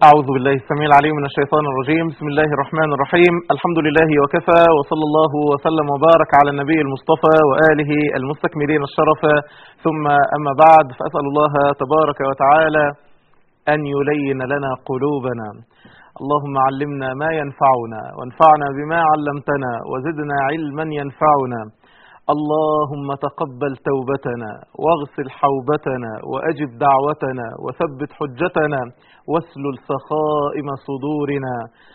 أعوذ بالله السميع العليم من الشيطان الرجيم بسم الله الرحمن الرحيم الحمد لله وكفى وصلى الله وسلم وبارك على النبي المصطفى وآله المستكملين الشرف ثم أما بعد فأسأل الله تبارك وتعالى أن يلين لنا قلوبنا اللهم علمنا ما ينفعنا وانفعنا بما علمتنا وزدنا علما ينفعنا اللهم تقبل توبتنا واغسل حوبتنا وأجب دعوتنا وثبت حجتنا واسلل سخائم صدورنا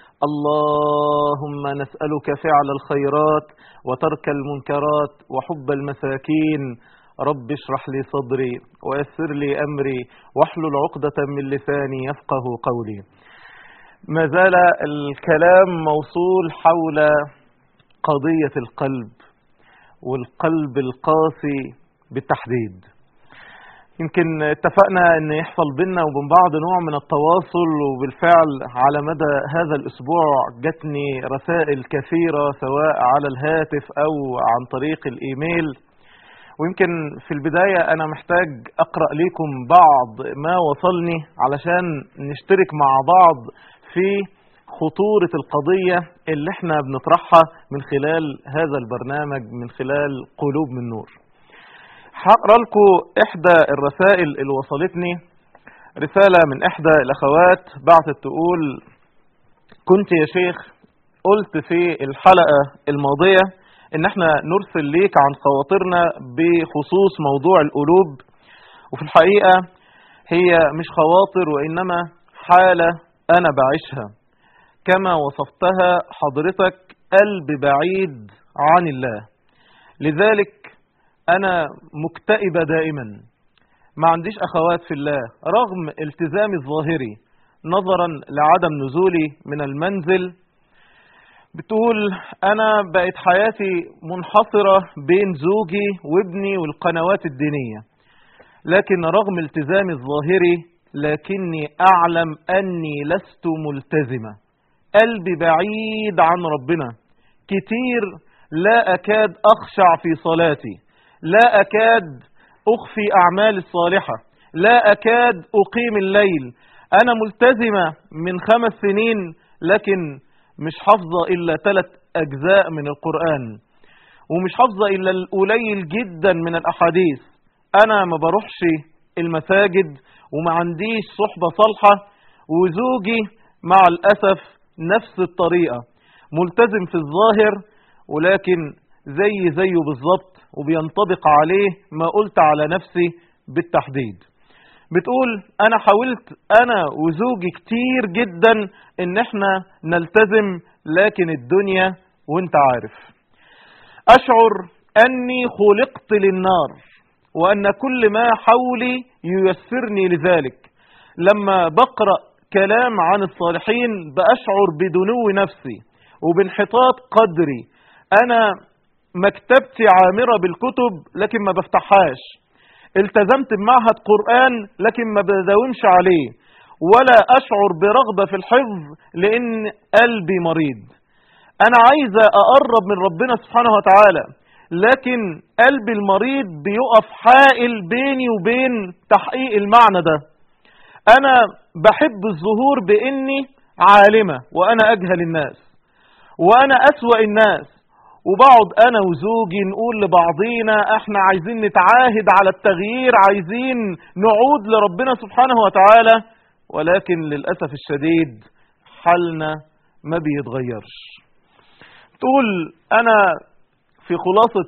اللهم نسألك فعل الخيرات وترك المنكرات وحب المساكين رب اشرح لي صدري ويسر لي أمري واحلل عقدة من لساني يفقه قولي ما زال الكلام موصول حول قضية القلب والقلب القاسي بالتحديد يمكن اتفقنا ان يحصل بينا وبين بعض نوع من التواصل وبالفعل على مدى هذا الاسبوع جتني رسائل كثيرة سواء على الهاتف او عن طريق الايميل ويمكن في البداية انا محتاج اقرأ لكم بعض ما وصلني علشان نشترك مع بعض في خطورة القضية اللي احنا بنطرحها من خلال هذا البرنامج من خلال قلوب من نور هقرا لكم احدى الرسائل اللي وصلتني رسالة من احدى الاخوات بعثت تقول كنت يا شيخ قلت في الحلقة الماضية ان احنا نرسل ليك عن خواطرنا بخصوص موضوع القلوب وفي الحقيقة هي مش خواطر وانما حالة انا بعيشها كما وصفتها حضرتك قلب بعيد عن الله لذلك أنا مكتئبة دائما ما عنديش أخوات في الله رغم التزامي الظاهري نظرا لعدم نزولي من المنزل بتقول أنا بقت حياتي منحصرة بين زوجي وابني والقنوات الدينية لكن رغم التزامي الظاهري لكني أعلم أني لست ملتزمة قلبي بعيد عن ربنا كتير لا أكاد أخشع في صلاتي لا أكاد أخفي أعمال الصالحة لا أكاد أقيم الليل أنا ملتزمة من خمس سنين لكن مش حافظة إلا ثلاث أجزاء من القرآن ومش حافظة إلا القليل جدا من الأحاديث أنا ما بروحش المساجد وما عنديش صحبة صالحة وزوجي مع الأسف نفس الطريقة ملتزم في الظاهر ولكن زي زيه بالظبط وبينطبق عليه ما قلت على نفسي بالتحديد بتقول انا حاولت انا وزوجي كتير جدا ان احنا نلتزم لكن الدنيا وانت عارف اشعر اني خلقت للنار وان كل ما حولي ييسرني لذلك لما بقرأ كلام عن الصالحين بأشعر بدنو نفسي وبانحطاط قدري أنا مكتبتي عامرة بالكتب لكن ما بفتحهاش التزمت بمعهد قرآن لكن ما بداومش عليه ولا أشعر برغبة في الحفظ لأن قلبي مريض أنا عايزة أقرب من ربنا سبحانه وتعالى لكن قلبي المريض بيقف حائل بيني وبين تحقيق المعنى ده أنا بحب الظهور بإني عالمة وأنا أجهل الناس وأنا أسوأ الناس وبقعد أنا وزوجي نقول لبعضينا احنا عايزين نتعاهد على التغيير عايزين نعود لربنا سبحانه وتعالى ولكن للأسف الشديد حالنا ما بيتغيرش تقول أنا في خلاصة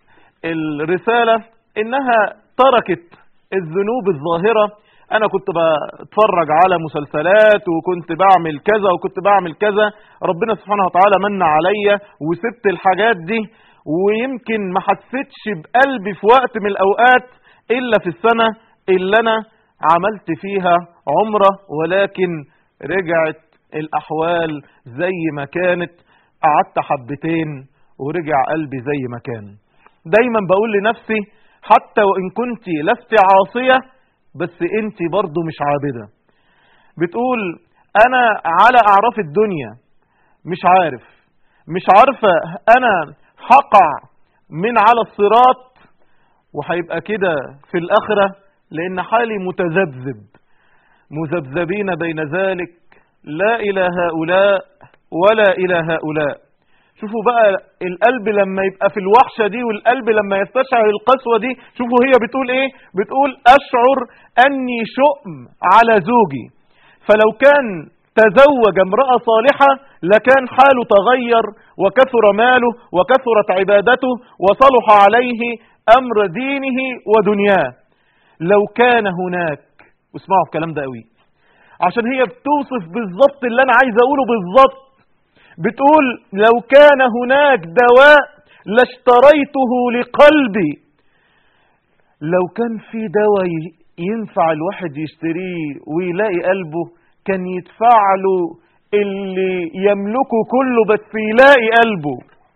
الرسالة إنها تركت الذنوب الظاهرة انا كنت بتفرج على مسلسلات وكنت بعمل كذا وكنت بعمل كذا ربنا سبحانه وتعالى من عليا وسبت الحاجات دي ويمكن ما حسيتش بقلبي في وقت من الاوقات الا في السنة اللي انا عملت فيها عمرة ولكن رجعت الاحوال زي ما كانت قعدت حبتين ورجع قلبي زي ما كان دايما بقول لنفسي حتى وان كنت لست عاصيه بس انت برضو مش عابدة بتقول انا على اعراف الدنيا مش عارف مش عارفة انا هقع من على الصراط وهيبقى كده في الاخرة لان حالي متذبذب مذبذبين بين ذلك لا إلى هؤلاء ولا إلى هؤلاء شوفوا بقى القلب لما يبقى في الوحشة دي والقلب لما يستشعر القسوة دي شوفوا هي بتقول ايه بتقول أشعر أني شؤم على زوجي فلو كان تزوج امرأة صالحة لكان حاله تغير وكثر ماله وكثرت عبادته وصلح عليه أمر دينه ودنياه لو كان هناك واسمعوا الكلام ده قوي عشان هي بتوصف بالظبط اللي انا عايز اقوله بالظبط بتقول لو كان هناك دواء لاشتريته لقلبي لو كان في دواء ينفع الواحد يشتريه ويلاقي قلبه كان يدفع له اللي يملكه كله بس يلاقي قلبه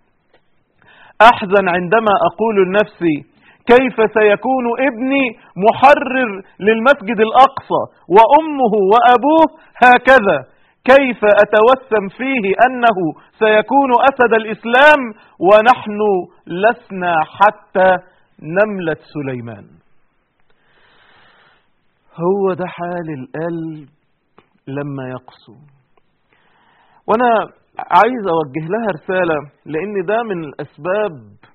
احزن عندما اقول لنفسي كيف سيكون ابني محرر للمسجد الأقصى وأمه وأبوه هكذا كيف أتوسم فيه أنه سيكون أسد الإسلام ونحن لسنا حتى نملة سليمان هو ده حال القلب لما يقسو وانا عايز اوجه لها رسالة لان ده من الاسباب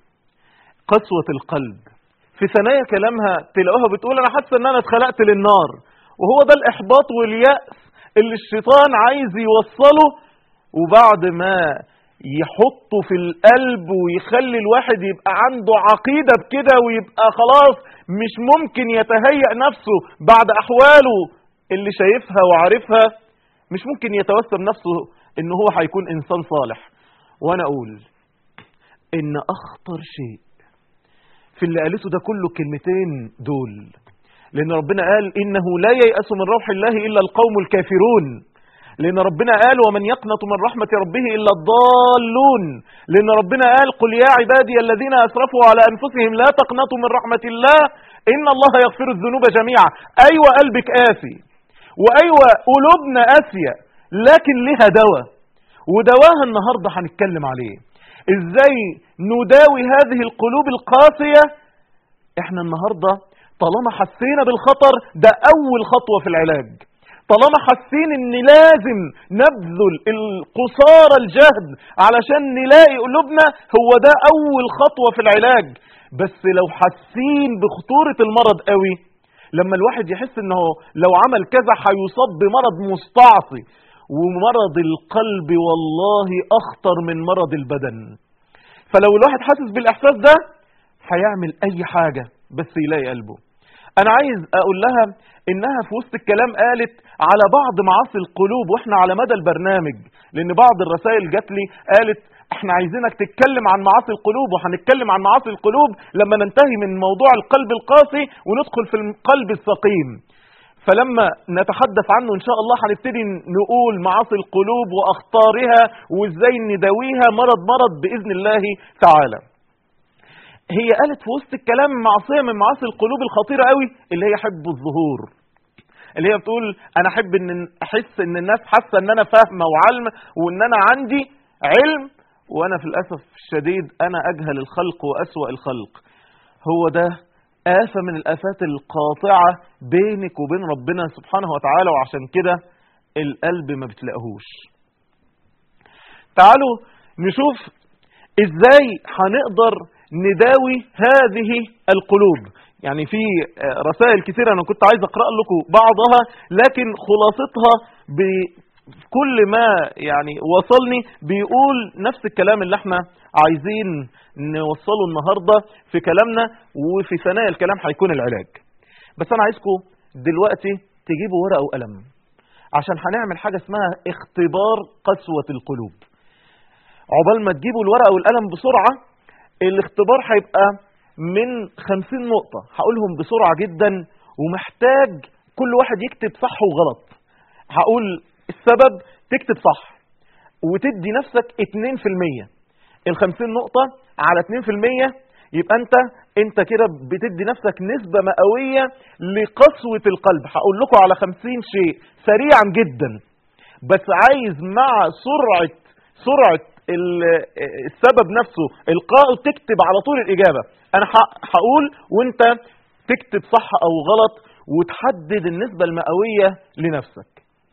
قسوة القلب في ثنايا كلامها تلاقوها بتقول انا حاسه ان انا اتخلقت للنار وهو ده الاحباط واليأس اللي الشيطان عايز يوصله وبعد ما يحطه في القلب ويخلي الواحد يبقى عنده عقيدة بكده ويبقى خلاص مش ممكن يتهيأ نفسه بعد أحواله اللي شايفها وعارفها مش ممكن يتوسم نفسه ان هو هيكون انسان صالح وانا اقول ان اخطر شيء في اللي قالته ده كله كلمتين دول لأن ربنا قال إنه لا ييأس من روح الله إلا القوم الكافرون لأن ربنا قال ومن يقنط من رحمة ربه إلا الضالون لأن ربنا قال قل يا عبادي الذين أسرفوا على أنفسهم لا تقنطوا من رحمة الله إن الله يغفر الذنوب جميعا أيوة قلبك قاسي وأيوة قلوبنا قاسية لكن لها دواء ودواها النهاردة هنتكلم عليه ازاي نداوي هذه القلوب القاسية احنا النهاردة طالما حسينا بالخطر ده اول خطوة في العلاج طالما حاسين ان لازم نبذل القصارى الجهد علشان نلاقي قلوبنا هو ده اول خطوة في العلاج بس لو حاسين بخطورة المرض قوي لما الواحد يحس انه لو عمل كذا هيصاب بمرض مستعصي ومرض القلب والله اخطر من مرض البدن فلو الواحد حاسس بالاحساس ده هيعمل اي حاجة بس يلاقي قلبه انا عايز اقول لها انها في وسط الكلام قالت على بعض معاصي القلوب واحنا على مدى البرنامج لان بعض الرسائل جات لي قالت احنا عايزينك تتكلم عن معاصي القلوب وهنتكلم عن معاصي القلوب لما ننتهي من موضوع القلب القاسي وندخل في القلب السقيم فلما نتحدث عنه ان شاء الله هنبتدي نقول معاصي القلوب واخطارها وازاي نداويها مرض مرض باذن الله تعالى هي قالت في وسط الكلام معصيه من معاصي القلوب الخطيره قوي اللي هي حب الظهور اللي هي بتقول انا احب ان احس ان الناس حاسه ان انا فاهمه وعلم وان انا عندي علم وانا في الاسف الشديد انا اجهل الخلق واسوا الخلق هو ده آفة من الآفات القاطعة بينك وبين ربنا سبحانه وتعالى وعشان كده القلب ما بتلاقيهوش تعالوا نشوف ازاي هنقدر نداوي هذه القلوب يعني في رسائل كثيرة أنا كنت عايز أقرأ لكم بعضها لكن خلاصتها بكل ما يعني وصلني بيقول نفس الكلام اللي احنا عايزين نوصله النهاردة في كلامنا وفي ثنايا الكلام هيكون العلاج بس أنا عايزكم دلوقتي تجيبوا ورقة وقلم عشان هنعمل حاجة اسمها اختبار قسوة القلوب عقبال ما تجيبوا الورقة والقلم بسرعة الاختبار هيبقى من خمسين نقطة هقولهم بسرعة جدا ومحتاج كل واحد يكتب صح وغلط هقول السبب تكتب صح وتدي نفسك 2% الخمسين نقطة على 2% يبقى انت انت كده بتدي نفسك نسبة مئوية لقسوة القلب هقول لكم على 50 شيء سريعا جدا بس عايز مع سرعة سرعة السبب نفسه القائه تكتب على طول الإجابة أنا هقول وانت تكتب صح أو غلط وتحدد النسبة المئوية لنفسك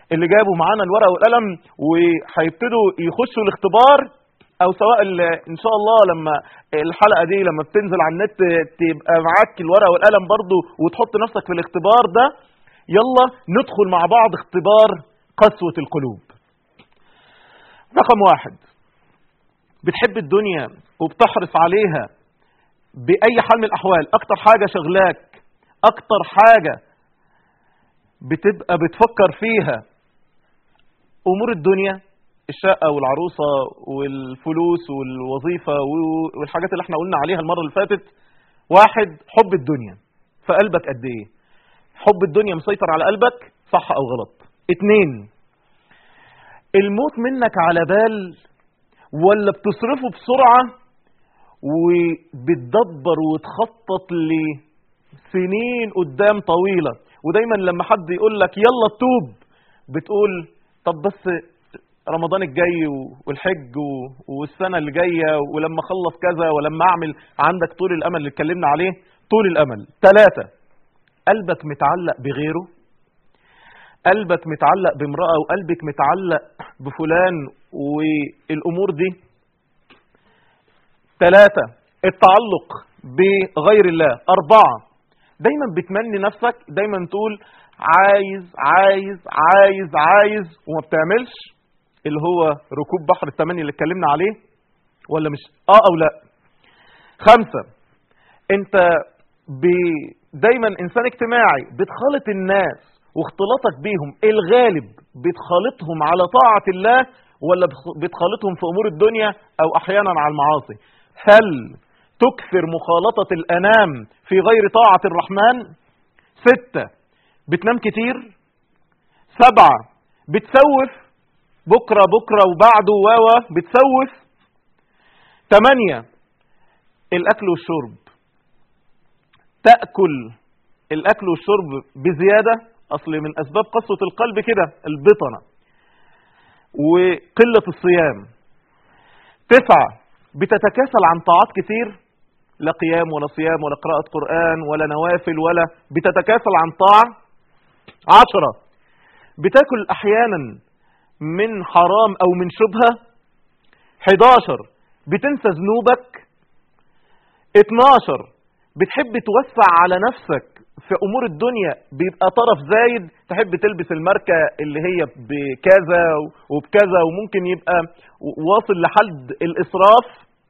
اللي جابوا معانا الورقه والقلم وهيبتدوا يخشوا الاختبار او سواء ال- ان شاء الله لما الحلقه دي لما بتنزل على النت تبقى معاك الورقه والقلم برضو وتحط نفسك في الاختبار ده يلا ندخل مع بعض اختبار قسوه القلوب رقم واحد بتحب الدنيا وبتحرص عليها بأي حال من الأحوال أكتر حاجة شغلاك أكتر حاجة بتبقى بتفكر فيها أمور الدنيا الشقة والعروسة والفلوس والوظيفة و- والحاجات اللي احنا قلنا عليها المرة اللي فاتت واحد حب الدنيا في قلبك قد ايه حب الدنيا مسيطر على قلبك صح او غلط اتنين الموت منك على بال ولا بتصرفه بسرعة وبتدبر وتخطط لسنين قدام طويلة ودايما لما حد يقول لك يلا توب بتقول طب بس رمضان الجاي والحج والسنة اللي جاية ولما اخلص كذا ولما اعمل عندك طول الامل اللي اتكلمنا عليه طول الامل ثلاثة قلبك متعلق بغيره قلبك متعلق بامرأة وقلبك متعلق بفلان والامور دي ثلاثة التعلق بغير الله أربعة دايما بتمني نفسك دايما تقول عايز عايز عايز عايز وما بتعملش اللي هو ركوب بحر التمني اللي اتكلمنا عليه ولا مش اه او لا خمسة انت ب... دايما انسان اجتماعي بتخالط الناس واختلاطك بيهم الغالب بتخالطهم على طاعة الله ولا بتخ- بتخالطهم في امور الدنيا او احيانا على المعاصي هل تكثر مخالطة الانام في غير طاعة الرحمن ستة بتنام كتير سبعة بتسوف بكرة بكرة وبعده واوا بتسوف تمانية الأكل والشرب تأكل الأكل والشرب بزيادة أصل من أسباب قسوة القلب كده البطنة وقلة الصيام تسعة بتتكاسل عن طاعات كتير لا قيام ولا صيام ولا قراءة قرآن ولا نوافل ولا بتتكاسل عن طاعة عشرة بتاكل أحيانا من حرام أو من شبهة 11 بتنسى ذنوبك 12 بتحب توسع على نفسك في أمور الدنيا بيبقى طرف زايد تحب تلبس الماركة اللي هي بكذا وبكذا وممكن يبقى واصل لحد الإسراف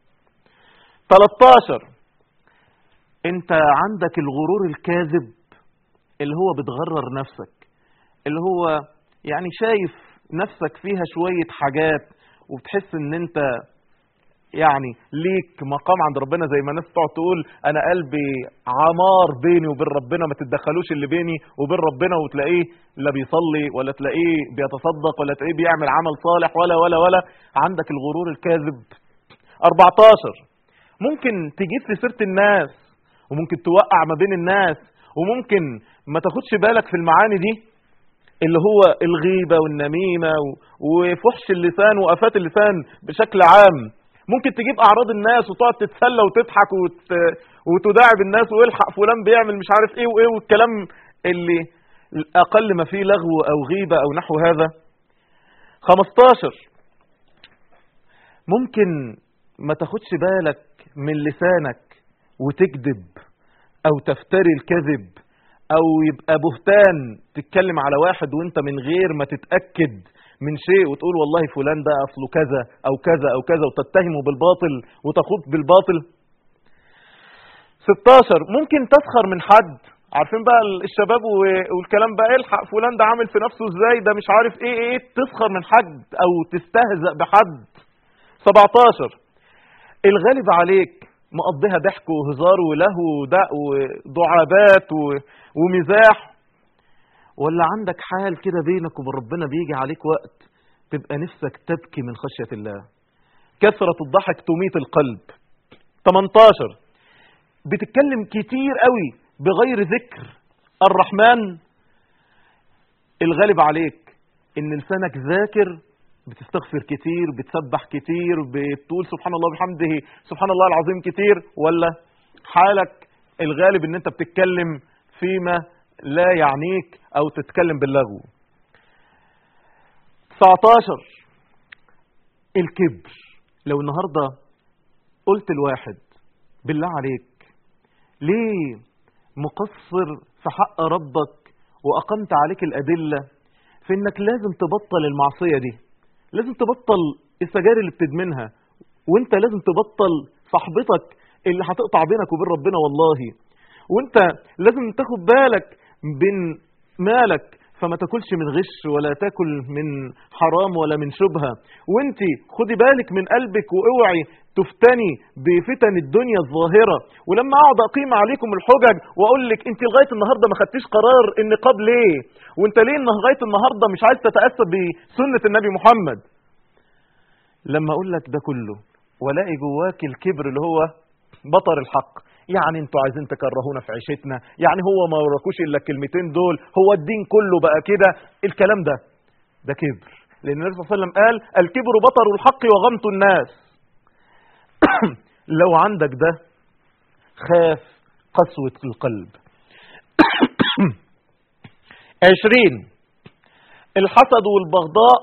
13 انت عندك الغرور الكاذب اللي هو بتغرر نفسك اللي هو يعني شايف نفسك فيها شوية حاجات وبتحس ان انت يعني ليك مقام عند ربنا زي ما الناس تقعد تقول انا قلبي عمار بيني وبين ربنا ما تتدخلوش اللي بيني وبين ربنا وتلاقيه لا بيصلي ولا تلاقيه بيتصدق ولا تلاقيه بيعمل عمل صالح ولا ولا ولا عندك الغرور الكاذب 14 ممكن تجيب في سيرة الناس وممكن توقع ما بين الناس وممكن ما تاخدش بالك في المعاني دي اللي هو الغيبة والنميمة و- وفحش اللسان وآفات اللسان بشكل عام ممكن تجيب أعراض الناس وتقعد تتسلى وتضحك وت... وتداعب الناس ويلحق فلان بيعمل مش عارف ايه وايه والكلام اللي أقل ما فيه لغو أو غيبة أو نحو هذا 15 ممكن ما تاخدش بالك من لسانك وتكذب أو تفتري الكذب او يبقى بهتان تتكلم على واحد وانت من غير ما تتأكد من شيء وتقول والله فلان ده اصله كذا او كذا او كذا وتتهمه بالباطل وتخوض بالباطل 16 ممكن تسخر من حد عارفين بقى الشباب و- والكلام بقى الحق فلان ده عامل في نفسه ازاي ده مش عارف ايه ايه تسخر من حد او تستهزأ بحد 17 الغالب عليك مقضيها ضحك وهزار ولهو ودق ودعابات و- ومزاح ولا عندك حال كده بينك وبين ربنا بيجي عليك وقت تبقى نفسك تبكي من خشية الله كثرة الضحك تميت القلب 18 بتتكلم كتير قوي بغير ذكر الرحمن الغالب عليك ان لسانك ذاكر بتستغفر كتير بتسبح كتير بتقول سبحان الله وبحمده سبحان الله العظيم كتير ولا حالك الغالب ان انت بتتكلم فيما لا يعنيك او تتكلم باللغو 19 الكبر لو النهاردة قلت الواحد بالله عليك ليه مقصر في حق ربك وأقمت عليك الأدلة في إنك لازم تبطل المعصية دي لازم تبطل السجاير اللي بتدمنها وانت لازم تبطل صاحبتك اللي هتقطع بينك وبين ربنا والله وانت لازم تاخد بالك بين مالك فما تاكلش من غش ولا تاكل من حرام ولا من شبهة وانت خدي بالك من قلبك واوعي تفتني بفتن الدنيا الظاهرة ولما اقعد اقيم عليكم الحجج واقول لك انت لغاية النهاردة ما خدتيش قرار النقاب ليه وانت ليه لغاية النهاردة مش عايز تتأسى بسنة النبي محمد لما اقول لك ده كله والاقي جواك الكبر اللي هو بطر الحق يعني انتوا عايزين تكرهونا في عيشتنا يعني هو ما وراكوش الا الكلمتين دول هو الدين كله بقى كده الكلام ده ده كبر لان النبي صلى الله عليه وسلم قال الكبر بطر الحق وغمط الناس لو عندك ده خاف قسوة القلب عشرين الحسد والبغضاء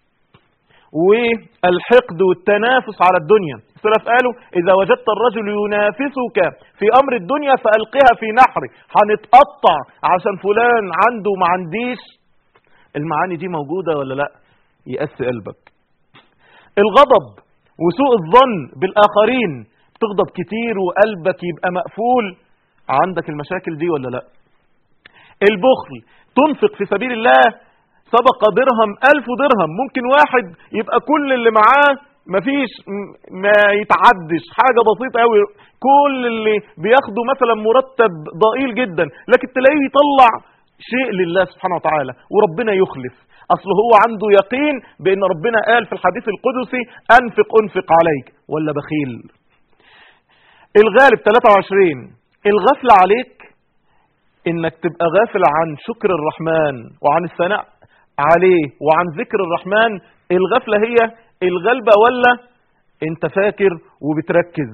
والحقد والتنافس على الدنيا السلف قالوا إذا وجدت الرجل ينافسك في أمر الدنيا فألقها في نحره هنتقطع عشان فلان عنده ما عنديش المعاني دي موجودة ولا لا يأس قلبك الغضب وسوء الظن بالآخرين تغضب كتير وقلبك يبقى مقفول عندك المشاكل دي ولا لا البخل تنفق في سبيل الله سبق درهم ألف درهم ممكن واحد يبقى كل اللي معاه مفيش ما يتعدش حاجة بسيطة قوي كل اللي بياخده مثلا مرتب ضئيل جدا لكن تلاقيه يطلع شيء لله سبحانه وتعالى وربنا يخلف أصل هو عنده يقين بأن ربنا قال في الحديث القدسي أنفق أنفق عليك ولا بخيل الغالب 23 الغفلة عليك انك تبقى غافل عن شكر الرحمن وعن الثناء عليه وعن ذكر الرحمن الغفلة هي الغلبة ولا انت فاكر وبتركز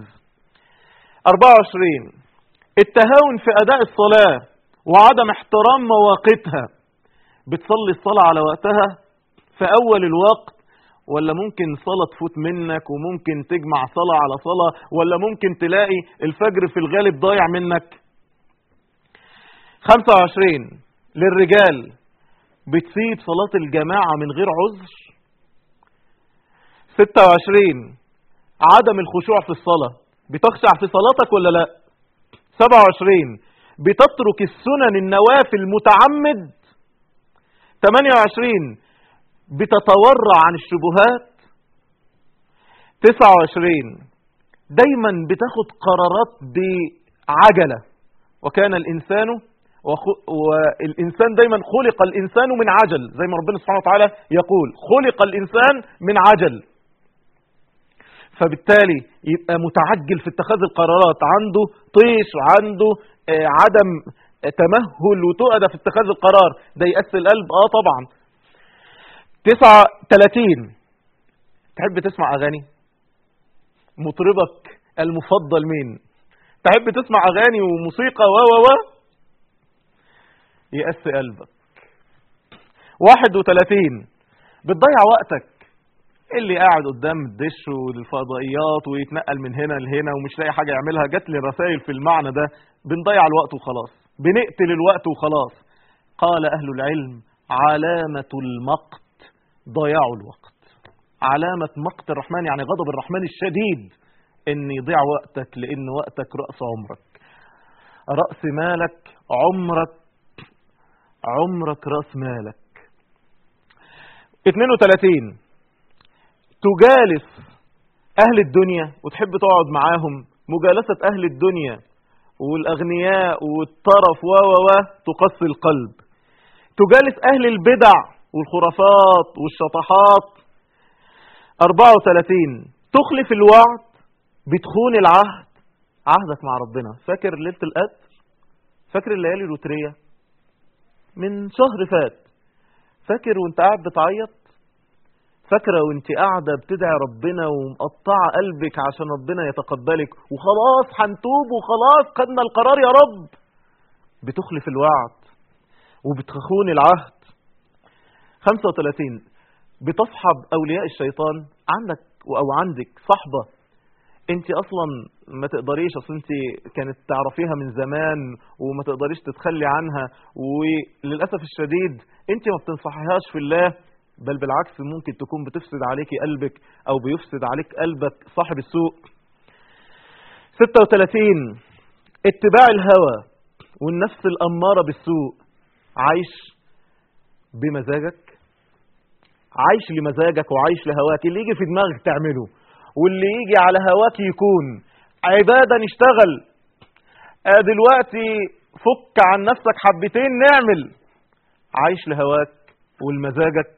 24 التهاون في أداء الصلاة وعدم احترام مواقتها بتصلي الصلاة على وقتها في أول الوقت ولا ممكن صلاة تفوت منك وممكن تجمع صلاة على صلاة ولا ممكن تلاقي الفجر في الغالب ضايع منك 25 للرجال بتسيب صلاة الجماعة من غير عذر 26 عدم الخشوع في الصلاة بتخشع في صلاتك ولا لا 27 بتترك السنن النوافل متعمد 28 بتتورع عن الشبهات 29 دايما بتاخد قرارات بعجلة وكان الإنسان والإنسان دايما خلق الإنسان من عجل زي ما ربنا سبحانه وتعالى يقول خلق الإنسان من عجل فبالتالي يبقى متعجل في اتخاذ القرارات عنده طيش وعنده عدم تمهل وتؤدى في اتخاذ القرار ده يأس القلب اه طبعا تسعة تلاتين تحب تسمع أغاني مطربك المفضل مين تحب تسمع أغاني وموسيقى و و و يأس قلبك واحد وتلاتين بتضيع وقتك اللي قاعد قدام الدش والفضائيات ويتنقل من هنا لهنا ومش لاقي حاجة يعملها جات لي رسائل في المعنى ده بنضيع الوقت وخلاص بنقتل الوقت وخلاص قال أهل العلم علامة المقت ضياع الوقت علامة مقت الرحمن يعني غضب الرحمن الشديد ان يضيع وقتك لان وقتك رأس عمرك رأس مالك عمرك عمرك رأس مالك 32 تجالس أهل الدنيا وتحب تقعد معاهم مجالسة أهل الدنيا والأغنياء والطرف و و و تقسي القلب تجالس أهل البدع والخرافات والشطحات 34 تخلف الوعد بتخون العهد عهدك مع ربنا فاكر ليلة القدر فاكر الليالي الوترية من شهر فات فاكر وانت قاعد بتعيط فاكرة وانت قاعدة بتدعي ربنا ومقطعة قلبك عشان ربنا يتقبلك وخلاص هنتوب وخلاص خدنا القرار يا رب بتخلف الوعد وبتخون العهد 35 بتصحب أولياء الشيطان عندك أو عندك صحبة انت اصلا ما تقدريش اصل انت كانت تعرفيها من زمان وما تقدريش تتخلي عنها وللاسف الشديد انت ما بتنصحيهاش في الله بل بالعكس ممكن تكون بتفسد عليكي قلبك او بيفسد عليك قلبك صاحب السوء 36 اتباع الهوى والنفس الأمارة بالسوء عايش بمزاجك عايش لمزاجك وعايش لهواك اللي يجي في دماغك تعمله واللي يجي على هواك يكون عبادة نشتغل آه دلوقتي فك عن نفسك حبتين نعمل عايش لهواك ولمزاجك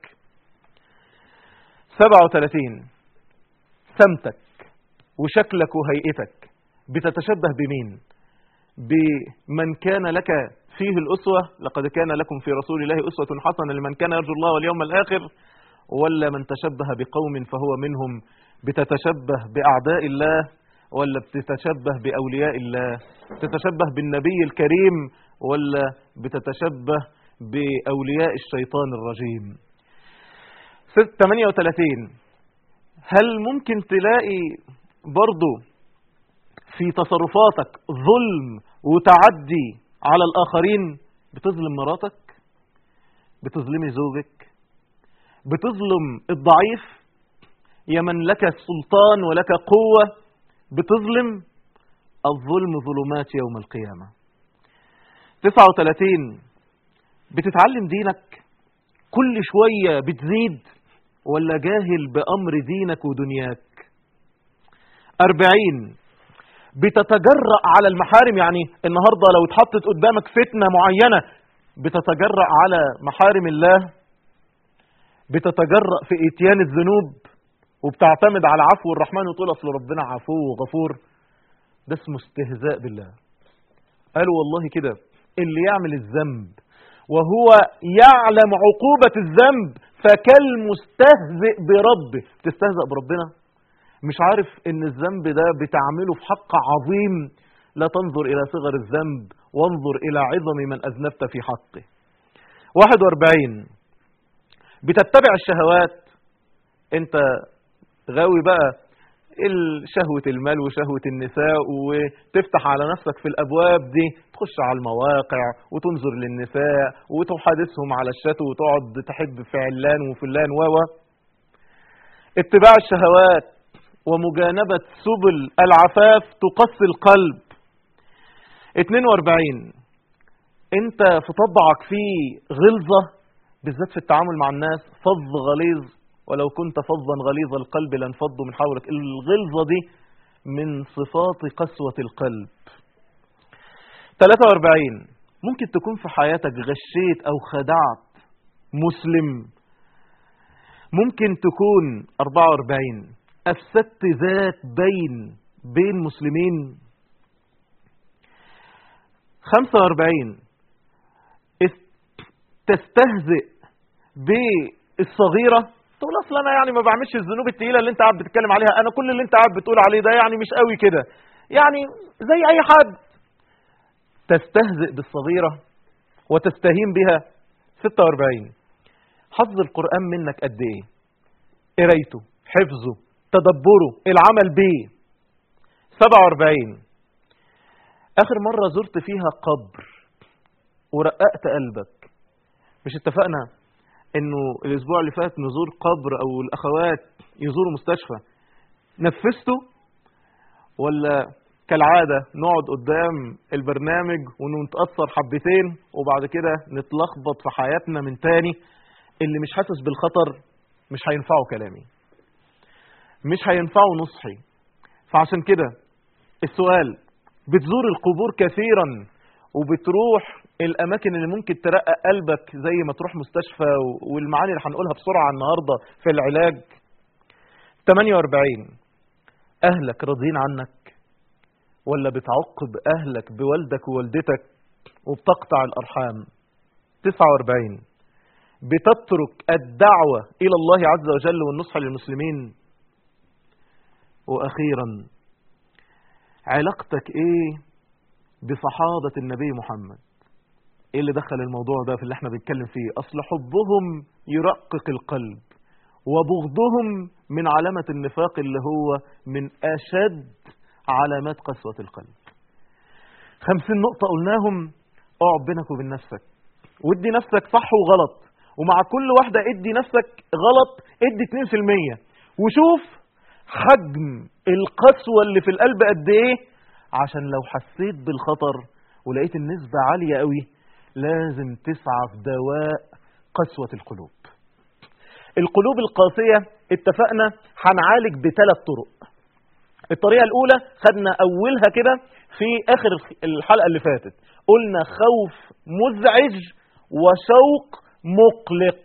37 سمتك وشكلك وهيئتك بتتشبه بمين بمن كان لك فيه الأسوة لقد كان لكم في رسول الله أسوة حسنة لمن كان يرجو الله واليوم الآخر ولا من تشبه بقوم فهو منهم بتتشبه بأعداء الله ولا بتتشبه بأولياء الله بتتشبه بالنبي الكريم ولا بتتشبه بأولياء الشيطان الرجيم 38 هل ممكن تلاقي برضو في تصرفاتك ظلم وتعدي على الآخرين بتظلم مراتك بتظلمي زوجك بتظلم الضعيف يا من لك سلطان ولك قوة بتظلم الظلم ظلمات يوم القيامة 39 بتتعلم دينك كل شوية بتزيد ولا جاهل بأمر دينك ودنياك 40 بتتجرأ على المحارم يعني النهاردة لو اتحطت قدامك فتنة معينة بتتجرأ على محارم الله بتتجرأ في اتيان الذنوب وبتعتمد على عفو الرحمن وتقول اصل ربنا عفو وغفور ده اسمه استهزاء بالله قالوا والله كده اللي يعمل الذنب وهو يعلم عقوبة الذنب فكالمستهزئ بربه تستهزأ بربنا مش عارف ان الذنب ده بتعمله في حق عظيم لا تنظر الى صغر الذنب وانظر الى عظم من اذنبت في حقه 41 بتتبع الشهوات انت غاوي بقى شهوة المال وشهوة النساء وتفتح على نفسك في الأبواب دي تخش على المواقع وتنظر للنساء وتحادثهم على الشات وتقعد تحب في علان وفلان و اتباع الشهوات ومجانبة سبل العفاف تقسي القلب 42 انت في طبعك فيه غلظة بالذات في التعامل مع الناس فظ غليظ ولو كنت فظا غليظ القلب لانفضوا من حولك الغلظة دي من صفات قسوة القلب 43 ممكن تكون في حياتك غشيت أو خدعت مسلم ممكن تكون 44 أفسدت ذات بين بين مسلمين 45 تستهزئ بالصغيرة تقول اصل انا يعني ما بعملش الذنوب التقيله اللي انت قاعد بتتكلم عليها انا كل اللي انت قاعد بتقول عليه ده يعني مش قوي كده يعني زي اي حد تستهزئ بالصغيره وتستهين بها 46 حفظ القران منك قد ايه قرايته حفظه تدبره العمل به 47 اخر مره زرت فيها قبر ورققت قلبك مش اتفقنا انه الاسبوع اللي فات نزور قبر او الاخوات يزوروا مستشفى نفذته ولا كالعادة نقعد قدام البرنامج ونتأثر حبتين وبعد كده نتلخبط في حياتنا من تاني اللي مش حاسس بالخطر مش هينفعه كلامي مش هينفعه نصحي فعشان كده السؤال بتزور القبور كثيرا وبتروح الاماكن اللي ممكن ترقق قلبك زي ما تروح مستشفى والمعاني اللي هنقولها بسرعه النهارده في العلاج 48 اهلك راضيين عنك ولا بتعقب اهلك بوالدك ووالدتك وبتقطع الارحام 49 بتترك الدعوه الى الله عز وجل والنصح للمسلمين واخيرا علاقتك ايه بصحابه النبي محمد ايه اللي دخل الموضوع ده في اللي احنا بنتكلم فيه اصل حبهم يرقق القلب وبغضهم من علامة النفاق اللي هو من أشد علامات قسوة القلب خمسين نقطة قلناهم اقعد بينك وبين نفسك وادي نفسك صح وغلط ومع كل واحدة ادي نفسك غلط ادي 2% وشوف حجم القسوة اللي في القلب قد ايه عشان لو حسيت بالخطر ولقيت النسبة عالية قوي لازم تسعى في دواء قسوة القلوب القلوب القاسية اتفقنا هنعالج بثلاث طرق الطريقة الأولى خدنا أولها كده في آخر الحلقة اللي فاتت قلنا خوف مزعج وشوق مقلق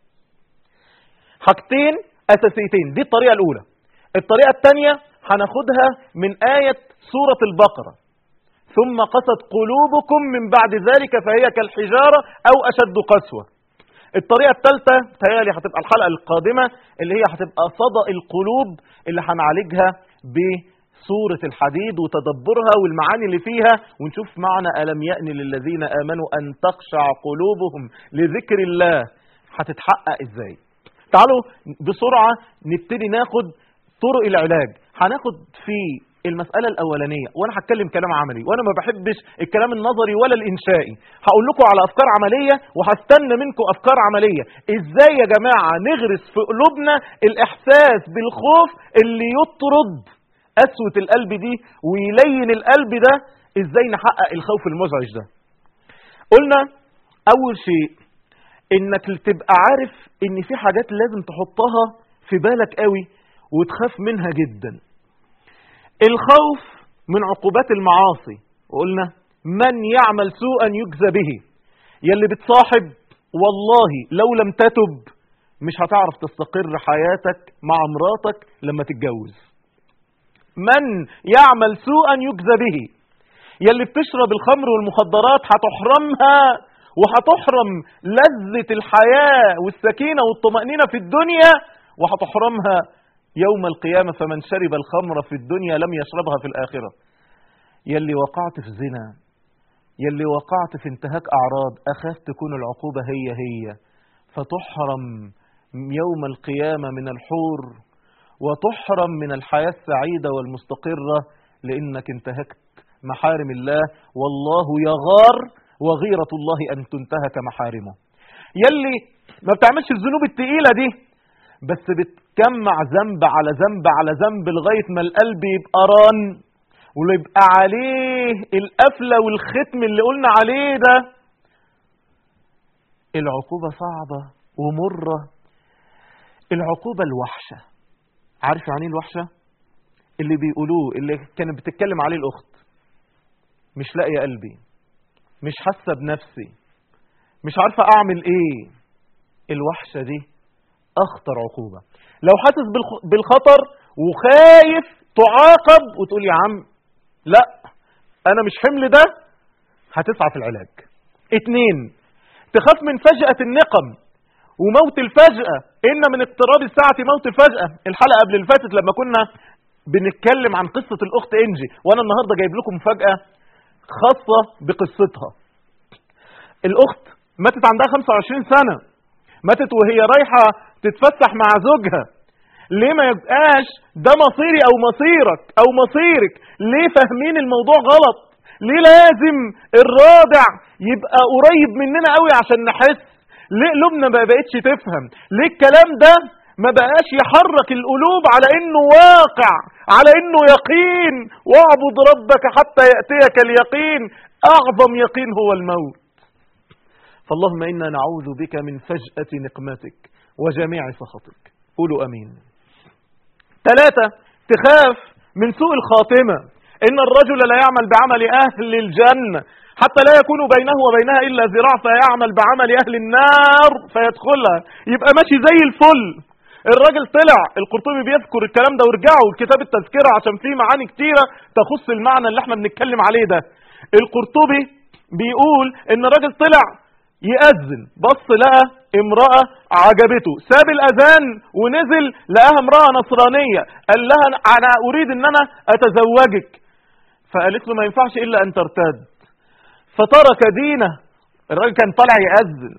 حاجتين أساسيتين دي الطريقة الأولى الطريقة الثانية هناخدها من آية سورة البقرة ثم قست قلوبكم من بعد ذلك فهي كالحجارة أو أشد قسوة الطريقة الثالثة تهيألي هتبقى الحلقة القادمة اللي هي هتبقى صدى القلوب اللي هنعالجها بسورة الحديد وتدبرها والمعاني اللي فيها ونشوف معنى ألم يأن للذين آمنوا أن تخشع قلوبهم لذكر الله هتتحقق ازاي تعالوا بسرعة نبتدي ناخد طرق العلاج هناخد في المسألة الأولانية وأنا هتكلم كلام عملي وأنا ما بحبش الكلام النظري ولا الإنشائي هقول لكم على أفكار عملية وهستنى منكم أفكار عملية إزاي يا جماعة نغرس في قلوبنا الإحساس بالخوف اللي يطرد قسوة القلب دي ويلين القلب ده إزاي نحقق الخوف المزعج ده قلنا أول شيء إنك تبقى عارف إن في حاجات لازم تحطها في بالك قوي وتخاف منها جدا الخوف من عقوبات المعاصي وقلنا من يعمل سوءا يجزى به يلي بتصاحب والله لو لم تتب مش هتعرف تستقر حياتك مع مراتك لما تتجوز من يعمل سوءا يجزى به يلي بتشرب الخمر والمخدرات هتحرمها وهتحرم لذة الحياة والسكينة والطمأنينة في الدنيا وهتحرمها يوم القيامة فمن شرب الخمر في الدنيا لم يشربها في الآخرة يلي وقعت في زنا يلي وقعت في انتهاك أعراض أخاف تكون العقوبة هي هي فتحرم يوم القيامة من الحور وتحرم من الحياة السعيدة والمستقرة لأنك انتهكت محارم الله والله يغار وغيرة الله أن تنتهك محارمه يلي ما بتعملش الذنوب التقيلة دي بس بتجمع ذنب على ذنب على ذنب لغاية ما القلب يبقى ران ويبقى عليه القفلة والختم اللي قلنا عليه ده العقوبة صعبة ومرة العقوبة الوحشة عارف يعني ايه الوحشة اللي بيقولوه اللي كانت بتتكلم عليه الأخت مش لاقية قلبي مش حاسة بنفسي مش عارفة أعمل إيه الوحشة دي أخطر عقوبة لو حاسس بالخطر وخايف تعاقب وتقول يا عم لا أنا مش حمل ده هتسعى في العلاج اتنين تخاف من فجأة النقم وموت الفجأة إن من اقتراب الساعة موت الفجأة الحلقة قبل اللي فاتت لما كنا بنتكلم عن قصة الأخت إنجي وأنا النهاردة جايب لكم مفاجأة خاصة بقصتها الأخت ماتت عندها 25 سنة ماتت وهي رايحة تتفسح مع زوجها ليه ما يبقاش ده مصيري او مصيرك او مصيرك ليه فاهمين الموضوع غلط ليه لازم الرادع يبقى قريب مننا قوي عشان نحس ليه قلوبنا ما بقتش تفهم ليه الكلام ده ما بقاش يحرك القلوب على انه واقع على انه يقين واعبد ربك حتى يأتيك اليقين اعظم يقين هو الموت فاللهم إنا نعوذ بك من فجأة نقمتك وجميع سخطك قولوا أمين ثلاثة تخاف من سوء الخاتمة إن الرجل لا يعمل بعمل أهل الجنة حتى لا يكون بينه وبينها إلا ذراع فيعمل بعمل أهل النار فيدخلها يبقى ماشي زي الفل الراجل طلع القرطبي بيذكر الكلام ده وارجعوا لكتاب التذكرة عشان فيه معاني كتيرة تخص المعنى اللي احنا بنتكلم عليه ده القرطبي بيقول ان الراجل طلع يأذن بص لقى امرأة عجبته ساب الأذان ونزل لقاها امرأة نصرانية قال لها أنا أريد أن أنا أتزوجك فقالت له ما ينفعش إلا أن ترتد فترك دينه الراجل كان طالع يأذن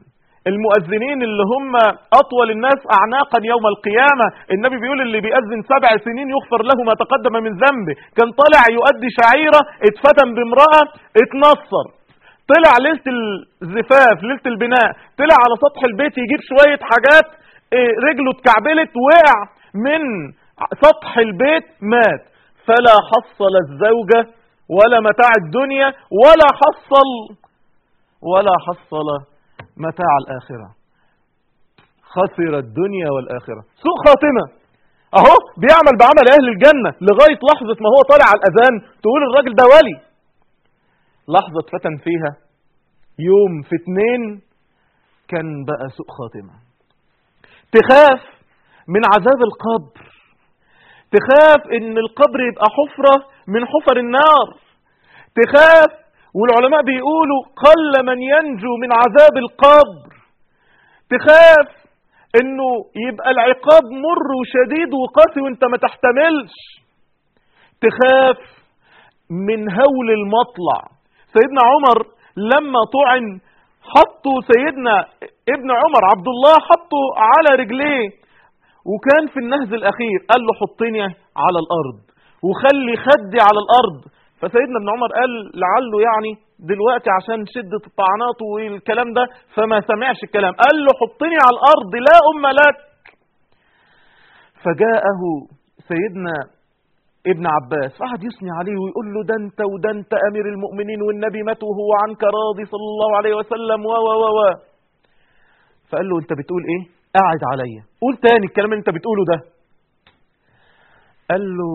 المؤذنين اللي هم أطول الناس أعناقا يوم القيامة النبي بيقول اللي بيأذن سبع سنين يغفر له ما تقدم من ذنبه كان طالع يؤدي شعيرة اتفتن بامرأة اتنصر طلع ليلة الزفاف ليلة البناء طلع على سطح البيت يجيب شوية حاجات اه، رجله اتكعبلت وقع من سطح البيت مات فلا حصل الزوجة ولا متاع الدنيا ولا حصل ولا حصل متاع الآخرة خسر الدنيا والآخرة سوء خاتمة اهو بيعمل بعمل اهل الجنة لغاية لحظة ما هو طالع على الاذان تقول الراجل ده ولي لحظة فتن فيها يوم في اتنين كان بقى سوء خاتمة تخاف من عذاب القبر تخاف ان القبر يبقى حفرة من حفر النار تخاف والعلماء بيقولوا قل من ينجو من عذاب القبر تخاف انه يبقى العقاب مر وشديد وقاسي وانت ما تحتملش تخاف من هول المطلع سيدنا عمر لما طعن حطوا سيدنا ابن عمر عبد الله حطوا على رجليه وكان في النهز الاخير قال له حطني على الارض وخلي خدي على الارض فسيدنا ابن عمر قال لعله يعني دلوقتي عشان شدة الطعنات والكلام ده فما سمعش الكلام قال له حطني على الأرض لا أم لك فجاءه سيدنا ابن عباس فقعد يثني عليه ويقول له ده انت وده انت امير المؤمنين والنبي مات وهو عنك راضي صلى الله عليه وسلم و و و و فقال له انت بتقول ايه قاعد عليا قول تاني الكلام اللي انت بتقوله ده قال له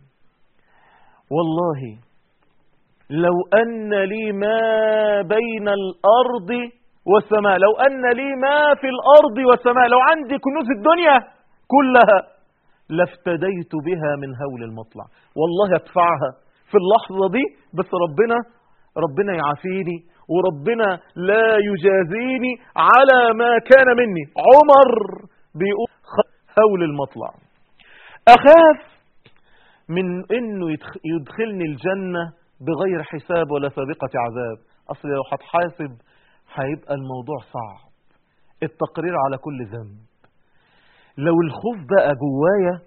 والله لو أن لي ما بين الأرض والسماء لو أن لي ما في الأرض والسماء لو عندي كنوز الدنيا كلها لافتديت بها من هول المطلع والله ادفعها في اللحظة دي بس ربنا ربنا يعافيني وربنا لا يجازيني على ما كان مني عمر بيقول هول المطلع أخاف من انه يدخلني الجنة بغير حساب ولا سابقة عذاب أصل لو هتحاسب هيبقى الموضوع صعب التقرير على كل ذنب لو الخوف بقى جوايا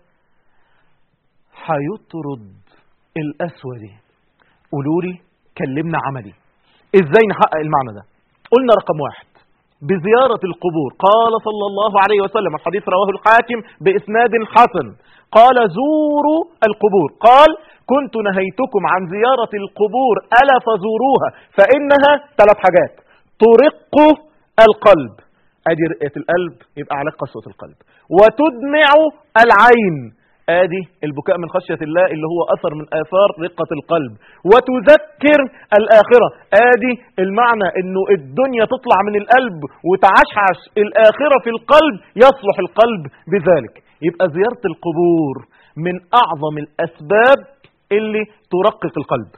هيطرد القسوة دي قولوا لي كلمنا عملي ازاي نحقق المعنى ده قلنا رقم واحد بزيارة القبور قال صلى الله عليه وسلم الحديث رواه الحاكم بإسناد حسن قال زوروا القبور قال كنت نهيتكم عن زيارة القبور ألا فزوروها فإنها ثلاث حاجات ترق القلب ادي رقة القلب يبقى عليك قسوة القلب وتدمع العين ادي البكاء من خشية الله اللي هو اثر من اثار رقة القلب وتذكر الاخرة ادي المعنى انه الدنيا تطلع من القلب وتعشعش الاخرة في القلب يصلح القلب بذلك يبقى زيارة القبور من اعظم الاسباب اللي ترقق القلب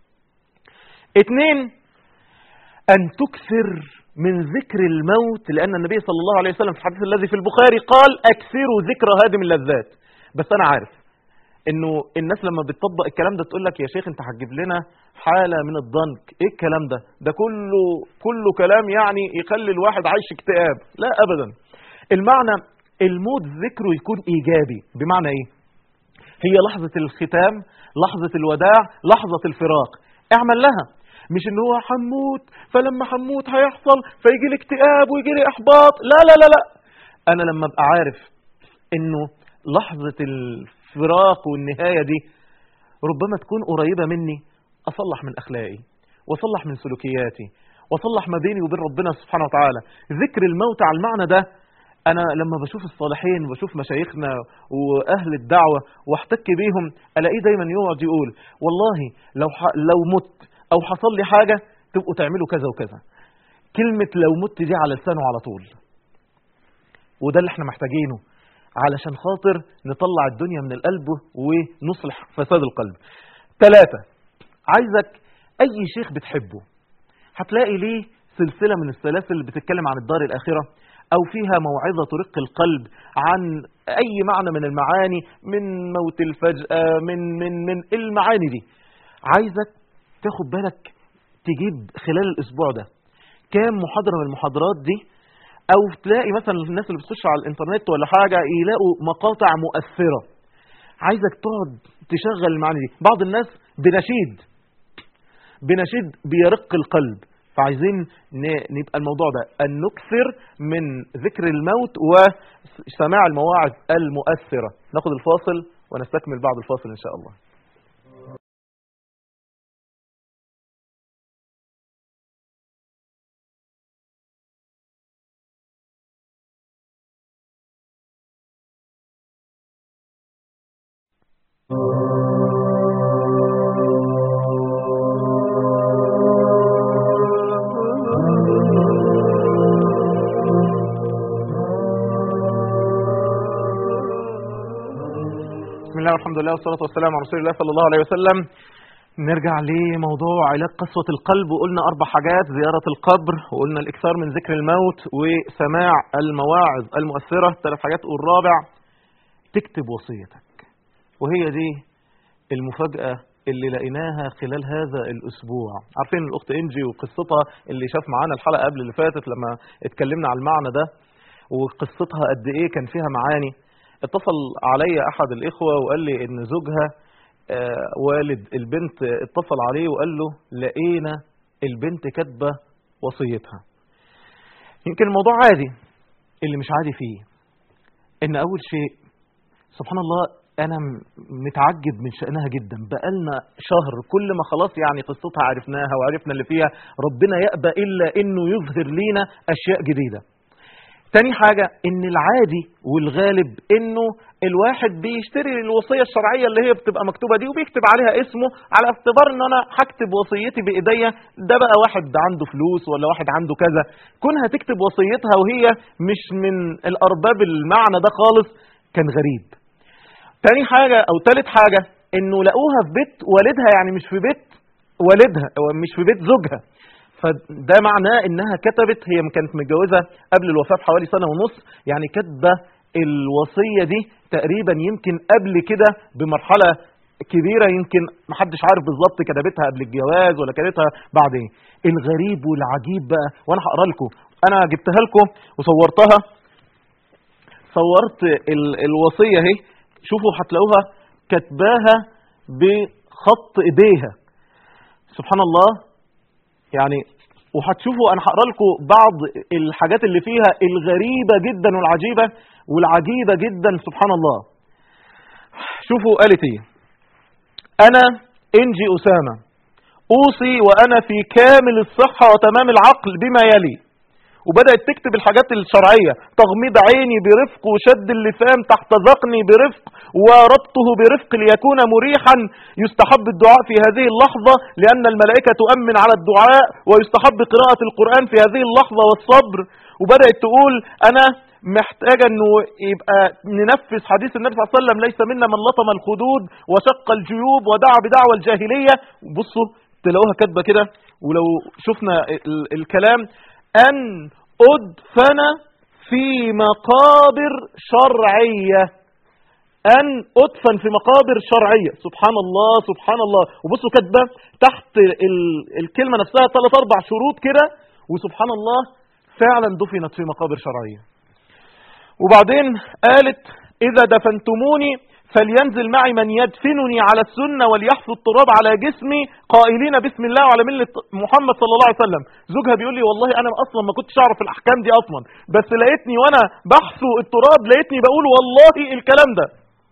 اتنين ان تكثر من ذكر الموت لان النبي صلى الله عليه وسلم في الحديث الذي في البخاري قال اكثروا ذكر هادم اللذات بس انا عارف انه الناس لما بتطبق الكلام ده تقول لك يا شيخ انت هتجيب لنا حاله من الضنك ايه الكلام ده ده كله كله كلام يعني يخلي الواحد عايش اكتئاب لا ابدا المعنى الموت ذكره يكون ايجابي بمعنى ايه هي لحظه الختام لحظه الوداع لحظه الفراق اعمل لها مش ان هو حموت فلما حموت هيحصل فيجي لي اكتئاب ويجي لي احباط لا لا لا لا انا لما ابقى عارف انه لحظة الفراق والنهاية دي ربما تكون قريبة مني أصلح من أخلاقي وأصلح من سلوكياتي وأصلح ما بيني وبين ربنا سبحانه وتعالى ذكر الموت على المعنى ده أنا لما بشوف الصالحين وبشوف مشايخنا وأهل الدعوة واحتك بيهم ألاقيه دايما يقعد يقول والله لو ح... لو مت أو حصل لي حاجة تبقوا تعملوا كذا وكذا كلمة لو مت دي على لسانه على طول وده اللي احنا محتاجينه علشان خاطر نطلع الدنيا من القلب ونصلح فساد القلب ثلاثة عايزك أي شيخ بتحبه هتلاقي ليه سلسلة من السلاسل اللي بتتكلم عن الدار الآخرة أو فيها موعظة ترق القلب عن أي معنى من المعاني من موت الفجأة من من من المعاني دي عايزك تاخد بالك تجيب خلال الأسبوع ده كام محاضرة من المحاضرات دي او تلاقي مثلا الناس اللي بتخش على الانترنت ولا حاجه يلاقوا مقاطع مؤثره عايزك تقعد تشغل المعاني دي بعض الناس بنشيد بنشيد بيرق القلب فعايزين ن- نبقى الموضوع ده أن نكثر من ذكر الموت وسماع المواعظ المؤثرة ناخد الفاصل ونستكمل بعد الفاصل إن شاء الله بسم الله والحمد لله والصلاة والسلام على رسول الله صلى الله عليه وسلم نرجع لموضوع علاج قسوة القلب وقلنا أربع حاجات زيارة القبر وقلنا الإكثار من ذكر الموت وسماع المواعظ المؤثرة ثلاث حاجات والرابع تكتب وصيتك وهي دي المفاجأة اللي لقيناها خلال هذا الأسبوع عارفين الأخت إنجي وقصتها اللي شاف معانا الحلقة قبل اللي فاتت لما اتكلمنا على المعنى ده وقصتها قد إيه كان فيها معاني اتصل علي أحد الإخوة وقال لي إن زوجها آه، والد البنت اتصل عليه وقال له لقينا البنت كاتبة وصيتها يمكن الموضوع عادي اللي مش عادي فيه ان اول شيء سبحان الله انا م- متعجب من شأنها جدا بقالنا شهر كل ما خلاص يعني قصتها عرفناها وعرفنا اللي فيها ربنا يأبى الا انه يظهر لينا اشياء جديدة تاني حاجة ان العادي والغالب انه الواحد بيشتري الوصية الشرعية اللي هي بتبقى مكتوبة دي وبيكتب عليها اسمه على اعتبار ان انا هكتب وصيتي بايديا ده بقى واحد عنده فلوس ولا واحد عنده كذا كونها تكتب وصيتها وهي مش من الارباب المعنى ده خالص كان غريب تاني حاجة او تالت حاجة انه لقوها في بيت والدها يعني مش في بيت والدها أو مش في بيت زوجها فده معناه انها كتبت هي كانت متجوزه قبل الوفاه بحوالي سنه ونص يعني كاتبه الوصيه دي تقريبا يمكن قبل كده بمرحله كبيره يمكن محدش عارف بالظبط كتبتها قبل الجواز ولا كتبتها بعد ايه الغريب والعجيب بقى وانا هقرا لكم انا جبتها لكم وصورتها صورت ال الوصيه اهي شوفوا هتلاقوها كاتباها بخط ايديها سبحان الله يعني وهتشوفوا انا هقرا لكم بعض الحاجات اللي فيها الغريبه جدا والعجيبه والعجيبه جدا سبحان الله شوفوا قالت ايه انا انجي اسامه اوصي وانا في كامل الصحه وتمام العقل بما يلي وبدأت تكتب الحاجات الشرعية تغميض عيني برفق وشد اللسان تحت ذقني برفق وربطه برفق ليكون مريحا يستحب الدعاء في هذه اللحظة لأن الملائكة تؤمن على الدعاء ويستحب قراءة القرآن في هذه اللحظة والصبر وبدأت تقول أنا محتاجة انه يبقى ننفذ حديث النبي صلى الله عليه وسلم ليس منا من لطم الخدود وشق الجيوب ودعا بدعوى الجاهلية بصوا تلاقوها كاتبة كده ولو شفنا ال- الكلام أن أدفن في مقابر شرعية أن أدفن في مقابر شرعية سبحان الله سبحان الله وبصوا كاتبة تحت ال- الكلمة نفسها ثلاث أربع شروط كده وسبحان الله فعلا دفنت في مقابر شرعية وبعدين قالت إذا دفنتموني فلينزل معي من يدفنني على السنة وليحفظ التراب على جسمي قائلين بسم الله وعلى ملة محمد صلى الله عليه وسلم زوجها بيقول لي والله أنا أصلا ما كنتش أعرف الأحكام دي أصلا بس لقيتني وأنا بحثو التراب لقيتني بقول والله الكلام ده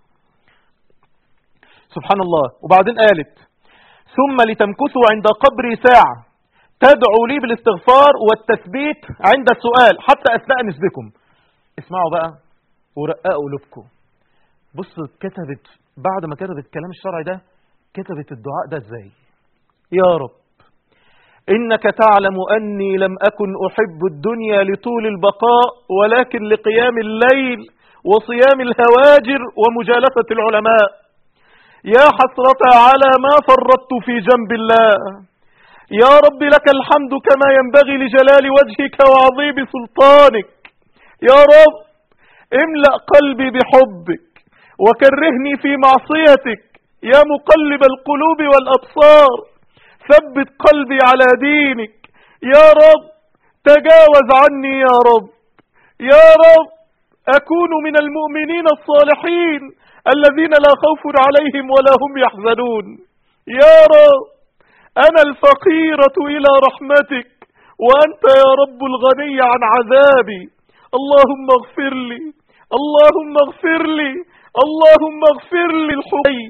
سبحان الله وبعدين قالت ثم لتمكثوا عند قبري ساعة تدعوا لي بالاستغفار والتثبيت عند السؤال حتى أستأنس بكم اسمعوا بقى ورققوا قلوبكم بص كتبت بعد ما كتبت الكلام الشرعي ده كتبت الدعاء ده ازاي يا رب إنك تعلم أني لم أكن أحب الدنيا لطول البقاء ولكن لقيام الليل وصيام الهواجر ومجالسة العلماء يا حسرة على ما فرطت في جنب الله يا رب لك الحمد كما ينبغي لجلال وجهك وعظيم سلطانك يا رب املأ قلبي بحبك وكرهني في معصيتك يا مقلب القلوب والأبصار ثبت قلبي على دينك يا رب تجاوز عني يا رب يا رب أكون من المؤمنين الصالحين الذين لا خوف عليهم ولا هم يحزنون يا رب أنا الفقيرة إلى رحمتك وأنت يا رب الغني عن عذابي اللهم اغفر لي اللهم اغفر لي اللهم اغفر لي الحي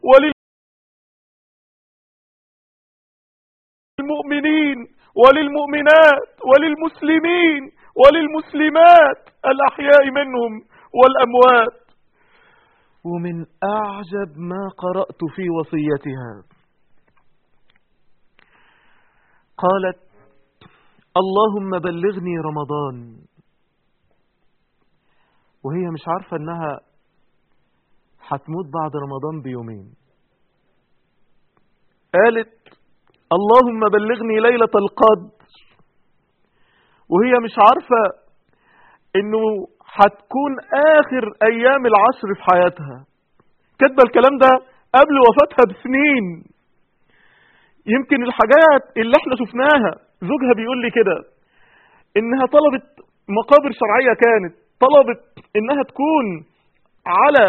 وللمؤمنين وللمؤمنات وللمسلمين وللمسلمات الأحياء منهم والأموات ومن أعجب ما قرأت في وصيتها قالت اللهم بلغني رمضان وهي مش عارفة انها هتموت بعد رمضان بيومين قالت اللهم بلغني ليلة القدر وهي مش عارفة انه هتكون اخر ايام العشر في حياتها كاتبه الكلام ده قبل وفاتها بسنين يمكن الحاجات اللي احنا شفناها زوجها بيقول لي كده انها طلبت مقابر شرعية كانت طلبت انها تكون على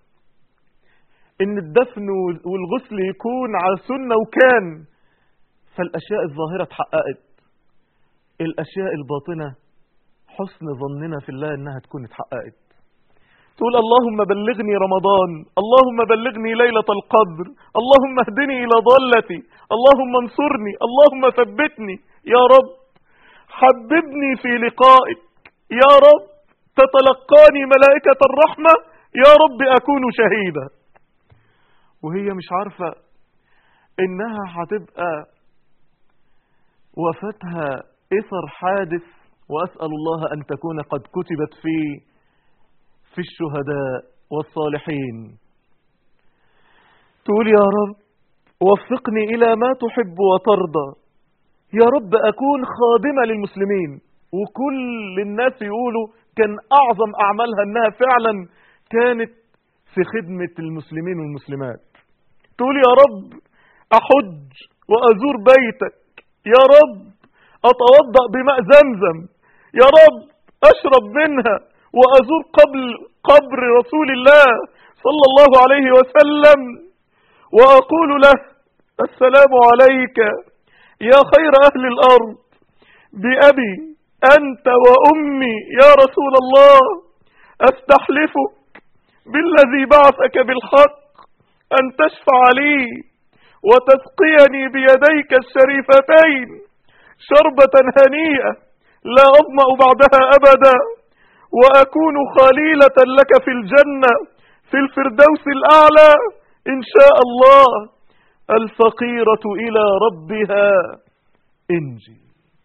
ان الدفن والغسل يكون على السنة وكان فالاشياء الظاهرة اتحققت الاشياء الباطنة حسن ظننا في الله انها تكون اتحققت تقول اللهم بلغني رمضان اللهم بلغني ليلة القدر اللهم اهدني الى ضالتي اللهم انصرني اللهم ثبتني يا رب حببني في لقائك يا رب تتلقاني ملائكة الرحمة يا رب أكون شهيدا وهي مش عارفة إنها هتبقى وفاتها إثر حادث وأسأل الله أن تكون قد كتبت في في الشهداء والصالحين تقول يا رب وفقني إلى ما تحب وترضى يا رب أكون خادمة للمسلمين وكل الناس يقولوا كان أعظم أعمالها أنها فعلا كانت في خدمة المسلمين والمسلمات تقول يا رب أحج وأزور بيتك يا رب أتوضأ بماء زمزم يا رب أشرب منها وأزور قبل قبر رسول الله صلى الله عليه وسلم وأقول له السلام عليك يا خير أهل الأرض بأبي أنت وأمي يا رسول الله أستحلفك بالذي بعثك بالحق أن تشفع لي وتسقيني بيديك الشريفتين شربة هنيئة لا أظمأ بعدها أبدا وأكون خليلة لك في الجنة في الفردوس الأعلى إن شاء الله الفقيرة إلى ربها انجي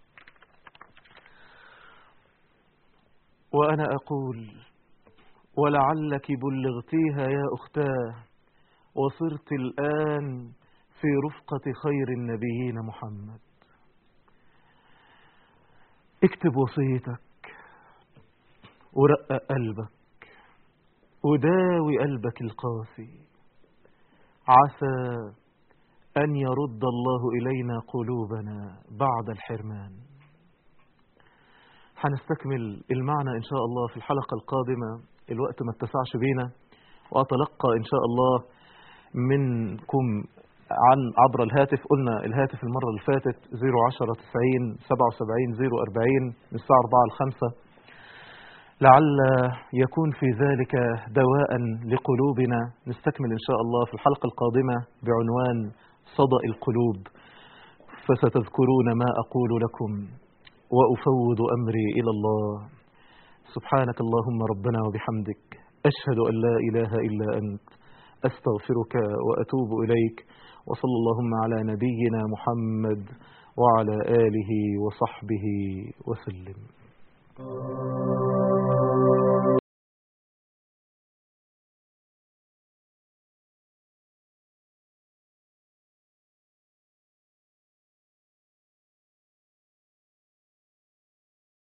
وأنا أقول ولعلك بلغتيها يا أختاه وصرت الآن في رفقة خير النبيين محمد اكتب وصيتك ورقق قلبك وداوي قلبك القاسي عسى أن يرد الله إلينا قلوبنا بعد الحرمان هنستكمل المعنى إن شاء الله في الحلقة القادمة الوقت ما اتسعش بينا وأتلقى إن شاء الله منكم عن عبر الهاتف قلنا الهاتف المرة اللي فاتت 010 90 77 040 من الساعة 4 ل 5 لعل يكون في ذلك دواء لقلوبنا نستكمل إن شاء الله في الحلقة القادمة بعنوان صدأ القلوب فستذكرون ما أقول لكم وأفوض أمري إلى الله سبحانك اللهم ربنا وبحمدك أشهد أن لا إله إلا أنت أستغفرك وأتوب إليك وصلى اللهم على نبينا محمد وعلى آله وصحبه وسلم